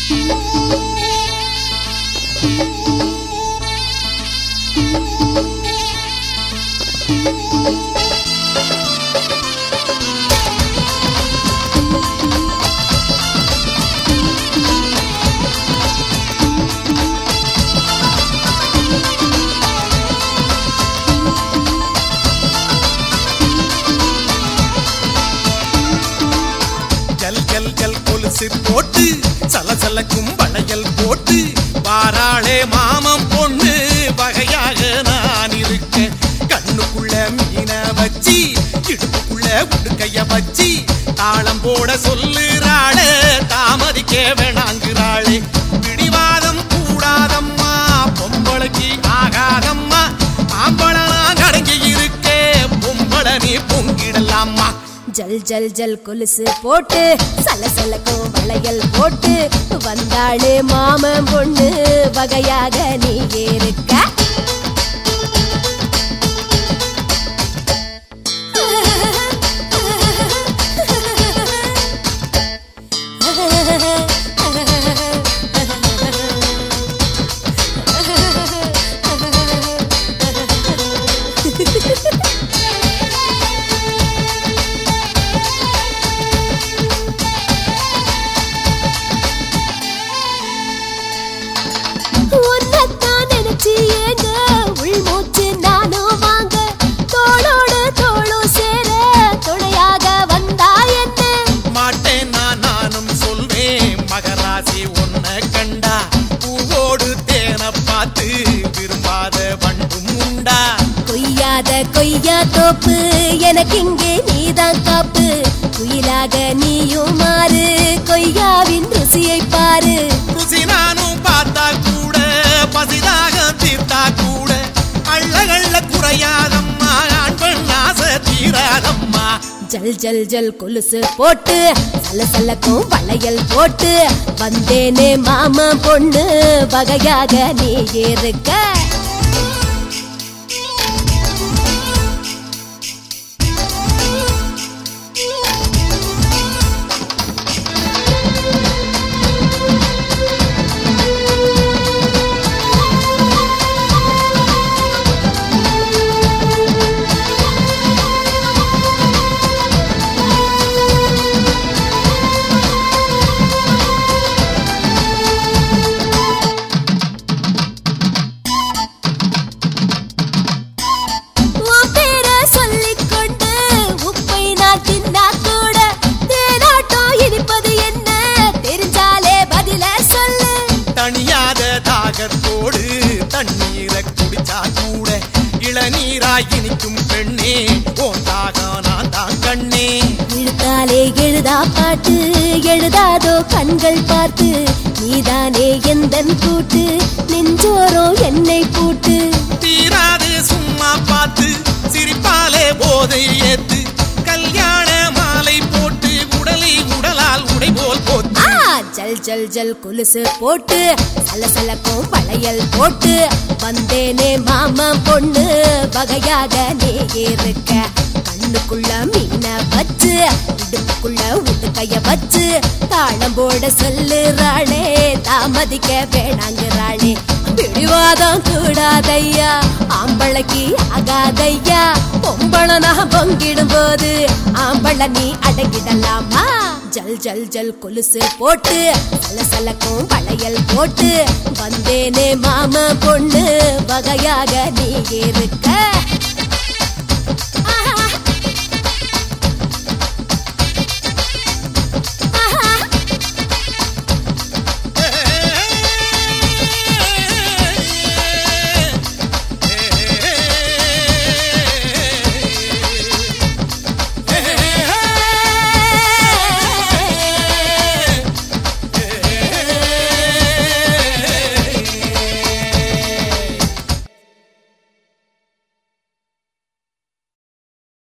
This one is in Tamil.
ஜல் ஜல் ஜல் கொலுசு போட்டு சலசலக்கும் வளையல் போட்டு வாராளே மாமம் பொண்ணு வகையாக நான் இருக்க கண்ணுக்குள்ள மீன வச்சு இடுப்புக்குள்ள உடுக்கைய வச்சு தாளம் போட சொல்லுறாளே தாமதிக்க வேணாங்கிறாளே பிடிவாதம் கூடாதம்மா பொம்பளைக்கு ஆகாதம்மா ஆம்பளை நான் அடங்கி இருக்கே பொம்பளை நீ பொங்கிடலாமா ஜல் ஜல் ஜல் கொலுசு போட்டு சலசலக்கும் வளையல் போட்டு வந்தாளே மாமன் பொண்ணு வகையாக நீ இருக்க உன்னைத்தான் நினைச்சு ஏங்க உள்மூச்சு நானும் வாங்க தோளோடு தோளும் சேர துணையாக வந்தா என்ன மாட்டேன் நான் நானும் சொல்வேன் மகராசி உன்னை கண்டா பூவோடு தேனை பார்த்து விரும்பாத வண்டும் உண்டா கொய்யாத கொய்யா தோப்பு எனக்கு இங்கே நீதான் காப்பு குயிலாக நீயும் மாறு கொய்யாவின் ருசியை பாரு ருசி நானும் பார்த்தா கூட பசிதாக தீர்த்தா கூட அள்ளகள்ள குறையாதம்மா ஆண் பெண் ஆசை தீராதம்மா ஜல் ஜல் ஜல் கொலுசு போட்டு சலசலக்கும் வளையல் போட்டு வந்தேனே மாமா பொண்ணு வகையாக நீ இருக்க உன் பேரை சொல்லிக்கொண்டு உப்பை நான் தின்னா கூட தேனாட்டம் இனிப்பது என்ன தெரிஞ்சாலே பதில சொல்லு தணியாத தாகத்தோடு தண்ணீரை குடிச்சா கூட இளநீராய் இனிக்கும் பெண்ணே ஓன் தாகம் நான் தான் கண்ணே இழுத்தாலே எழுதா பாட்டு எழுதாதோ கண்கள் பார்த்து நீதானே எந்தன் கூட்டு நெஞ்சோரோ என்னை கூட்டு தீராது சும்மா பார்த்து சிரிப்பாலே போதை ஏத்து கல்யாண மாலை போட்டு உடலை உடலால் உடை போல் போத்து ஆ ஜல் ஜல் ஜல் கொலுசு போட்டு சலசலக்கும் வளையல் போட்டு வந்தேனே மாமா பொண்ணு வகையாக நீ இருக்க கண்ணுக்குள்ள மீன வச்சு இடுப்புக்குள்ள உடுக்கைய வச்சு தாளம் போட சொல்லுறாளே தாமதிக்க வேணாங்கிறாளே பிடிவாதம் கூடாதையா ஆம்பளைக்கு ஆகாதையா பொம்பளை நான் பொங்கிடும் போது ஆம்பளை நீ அடங்கிடலாமா ஜல் ஜல் ஜல் கொலுசு போட்டு சலசலக்கும் வளையல் போட்டு வந்தேனே மாமா பொண்ணு வகையாக நீ இருக்க